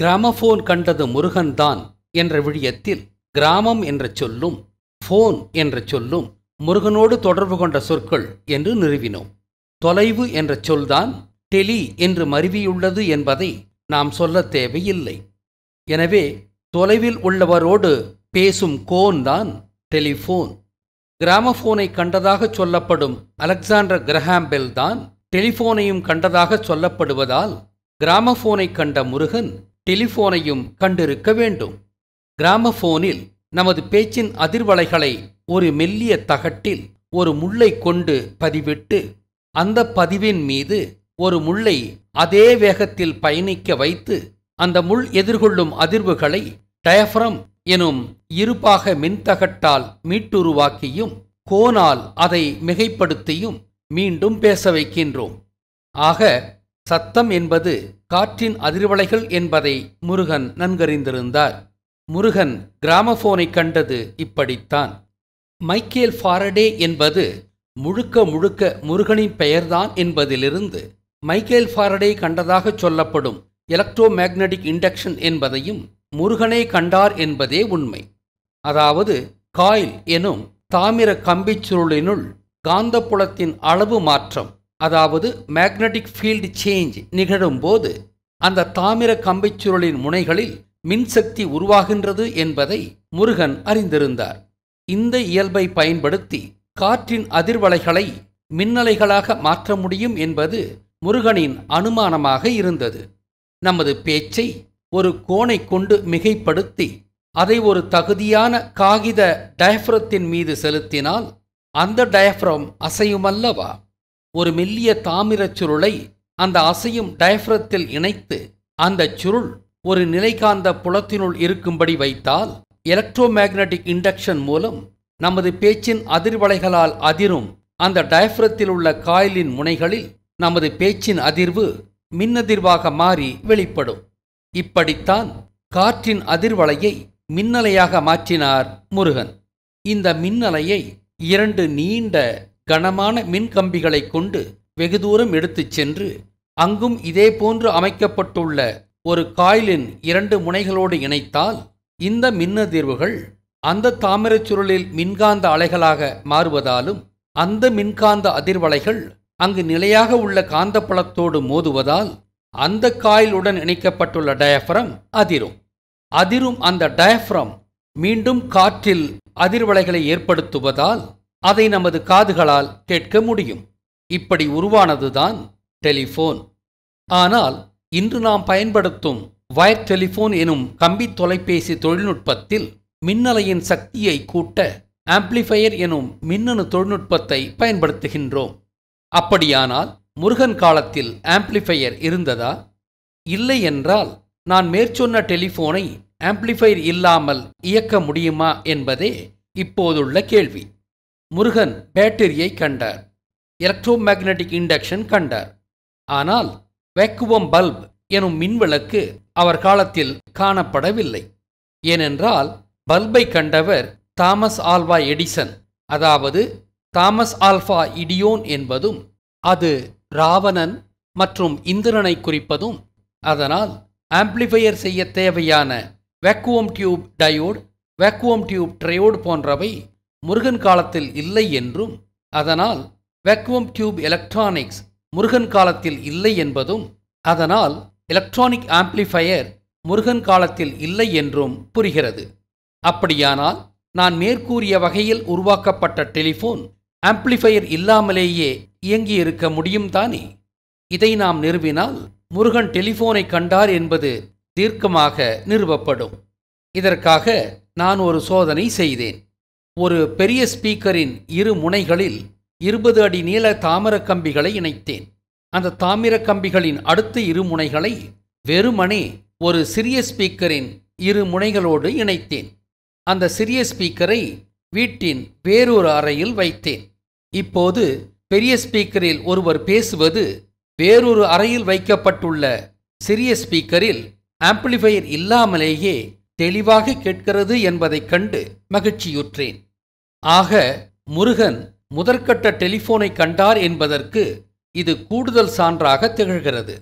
gramophone கண்டது முருகன்தான் என்ற விழியத்தில் கிராமம் என்ற சொல்லும் ஃபோன் என்ற சொல்லும் முருகனோடு தொடர்பு கொண்ட சொற்கள் என்று நிறுவினோம் தொலைவு என்ற சொல்தான் டெலி என்று மருவியுள்ளது என்பதை நாம் சொல்லத் தேவையில்லை எனவே தொலைவில் உள்ளவரோடு பேசும் கோன் தான் டெலிஃபோன் கிராமபோனை கண்டதாக சொல்லப்படும் அலெக்சாண்டர் கிரஹாம்பெல் தான் டெலிஃபோனையும் கண்டதாக சொல்லப்படுவதால் கிராமபோனை கண்ட முருகன் டெலிஃபோனையும் கண்டிருக்க வேண்டும் கிராமபோனில் நமது பேச்சின் அதிர்வலைகளை ஒரு மெல்லிய தகட்டில் ஒரு முள்ளை கொண்டு பதிவிட்டு அந்த பதிவின் மீது ஒரு முள்ளை அதே வேகத்தில் பயணிக்க வைத்து அந்த முள் எதிர்கொள்ளும் அதிர்வுகளை டயஃப்ரம் எனும் இருபாக மின்தகட்டால் மீட்டுருவாக்கியும் கோனால் அதை மிகைப்படுத்தியும் மீண்டும் பேச வைக்கின்றோம் ஆக சத்தம் என்பது காற்றின் அதிர்வலைகள் என்பதை முருகன் நன்கறிந்திருந்தார் முருகன் கிராமபோனை கண்டது இப்படித்தான் மைக்கேல் ஃபாரடே என்பது முழுக்க முழுக்க முருகனின் பெயர்தான் என்பதிலிருந்து மைக்கேல் ஃபாரடே கண்டதாக சொல்லப்படும் எலக்ட்ரோ மேக்னடிக் இண்டக்ஷன் என்பதையும் முருகனே கண்டார் என்பதே உண்மை அதாவது காயில் எனும் தாமிர கம்பிச் சுருளினுள் காந்தப்புலத்தின் அளவு மாற்றம் அதாவது மேக்னடிக் ஃபீல்டு சேஞ்ச் நிகழும்போது அந்த தாமிர கம்பிச் சுருளின் முனைகளில் மின்சக்தி உருவாகின்றது என்பதை முருகன் அறிந்திருந்தார் இந்த இயல்பை பயன்படுத்தி காற்றின் அதிர்வலைகளை மின்னலைகளாக மாற்ற முடியும் என்பது முருகனின் அனுமானமாக இருந்தது நமது பேச்சை ஒரு கோணை கொண்டு மிகைப்படுத்தி அதை ஒரு தகுதியான காகித டயஃப்ரத்தின் மீது செலுத்தினால் அந்த டயஃப்ரம் அசையுமல்லவா ஒரு மெல்லிய தாமிரச் சுருளை அந்த அசையும் டயஃப்ரத்தில் இணைத்து அந்தச் சுருள் ஒரு நிலைகாந்த புலத்தினுள் இருக்கும்படி வைத்தால் எலக்ட்ரோ மேக்னடிக் இண்டக்ஷன் மூலம் நமது பேச்சின் அதிர்வலைகளால் அதிரும் அந்த டயஃப்ரத்தில் உள்ள காயிலின் முனைகளில் நமது பேச்சின் அதிர்வு மின்னதிர்வாக மாறி வெளிப்படும் இப்படித்தான் காற்றின் அதிர்வலையை மின்னலையாக மாற்றினார் முருகன் இந்த மின்னலையை இரண்டு நீண்ட கனமான மின்கம்பிகளை கொண்டு வெகு தூரம் எடுத்துச் சென்று அங்கும் இதேபோன்று அமைக்கப்பட்டுள்ள ஒரு காயிலின் இரண்டு முனைகளோடு இணைத்தால் இந்த மின்னதிர்வுகள் அந்த தாமிரச் சுருளில் மின்காந்த அலைகளாக மாறுவதாலும் அந்த மின்காந்த அதிர்வலைகள் அங்கு நிலையாக உள்ள காந்தப்புலத்தோடு மோதுவதால் அந்த காயிலுடன் இணைக்கப்பட்டுள்ள டயஃப்ரம் அதிரும் அதிரும் அந்த டயஃப்ரம் மீண்டும் காற்றில் அதிர்வலைகளை ஏற்படுத்துவதால் அதை நமது காதுகளால் கேட்க முடியும் இப்படி உருவானதுதான் டெலிஃபோன் ஆனால் இன்று நாம் பயன்படுத்தும் வயர் டெலிஃபோன் எனும் கம்பி தொலைபேசி தொழில்நுட்பத்தில் மின்னலையின் சக்தியை கூட்ட ஆம்ப்ளிஃபையர் எனும் மின்னணு தொழில்நுட்பத்தை பயன்படுத்துகின்றோம் அப்படியானால் முருகன் காலத்தில் ஆம்ப்ளிஃபையர் இருந்ததா இல்லை என்றால் நான் மேற்சொன்ன டெலிஃபோனை ஆம்ப்ளிஃபையர் இல்லாமல் இயக்க முடியுமா என்பதே இப்போதுள்ள கேள்வி முருகன் பேட்டரியை கண்டார் எலக்ட்ரோ மேக்னடிக் இண்டக்ஷன் கண்டார் ஆனால் வேக்குவம் பல்ப் எனும் மின்விளக்கு அவர் காலத்தில் காணப்படவில்லை ஏனென்றால் பல்பை கண்டவர் தாமஸ் ஆல்வா எடிசன் அதாவது தாமஸ் ஆல்ஃபா இடியோன் என்பதும் அது ராவணன் மற்றும் இந்திரனை குறிப்பதும் அதனால் ஆம்ப்ளிஃபையர் செய்ய தேவையான vacuum tube diode vacuum tube triode போன்றவை முருகன் காலத்தில் இல்லை என்றும் அதனால் வேக்குவம் டியூப் எலக்ட்ரானிக்ஸ் முருகன் காலத்தில் இல்லை என்பதும் அதனால் எலக்ட்ரானிக் ஆம்ப்ளிஃபையர் முருகன் காலத்தில் இல்லை என்றும் புரிகிறது அப்படியானால் நான் மேற்கூறிய வகையில் உருவாக்கப்பட்ட டெலிஃபோன் ஆம்ப்ளிஃபையர் இல்லாமலேயே இயங்கியிருக்க முடியும் தானே இதை நாம் நிறுவினால் முருகன் டெலிஃபோனை கண்டார் என்பது தீர்க்கமாக நிறுவப்படும் இதற்காக நான் ஒரு சோதனை செய்தேன் ஒரு பெரிய ஸ்பீக்கரின் இரு முனைகளில் இருபது அடி நீள தாமிர கம்பிகளை இணைத்தேன் அந்த தாமிர கம்பிகளின் அடுத்த இரு முனைகளை வெறுமனே ஒரு சிறிய ஸ்பீக்கரின் இரு முனைகளோடு இணைத்தேன் அந்த சிறிய ஸ்பீக்கரை வீட்டின் வேறொரு அறையில் வைத்தேன் இப்போது பெரிய ஸ்பீக்கரில் ஒருவர் பேசுவது வேறொரு அறையில் வைக்கப்பட்டுள்ள சிறிய ஸ்பீக்கரில் ஆம்ப்ளிஃபையர் இல்லாமலேயே தெளிவாக கேட்கிறது என்பதைக் கண்டு மகிழ்ச்சியுற்றேன் ஆக முருகன் முதற்கட்ட டெலிஃபோனை கண்டார் என்பதற்கு இது கூடுதல் சான்றாக திகழ்கிறது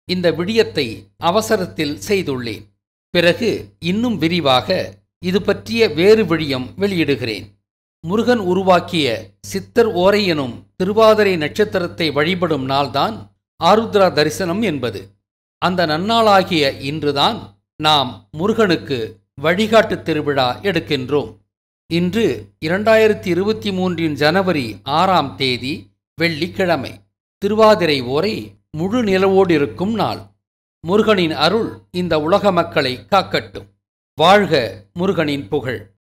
இந்த விடியத்தை அவசரத்தில் செய்துள்ளேன் பிறகு இன்னும் விரிவாக இது பற்றிய வேறு விழியம் வெளியிடுகிறேன் முருகன் உருவாக்கிய சித்தர் ஓரை எனும் திருவாதிரை நட்சத்திரத்தை வழிபடும் நாள்தான் ஆருத்ரா தரிசனம் என்பது அந்த நன்னாளாகிய இன்றுதான் நாம் முருகனுக்கு வழிகாட்டு திருவிழா எடுக்கின்றோம் இன்று இரண்டாயிரத்தி இருபத்தி மூன்றின் ஜனவரி ஆறாம் தேதி வெள்ளிக்கிழமை திருவாதிரை ஓரை முழு நிலவோடு இருக்கும் நாள் முருகனின் அருள் இந்த உலக மக்களை காக்கட்டும் வாழ்க முருகனின் புகழ்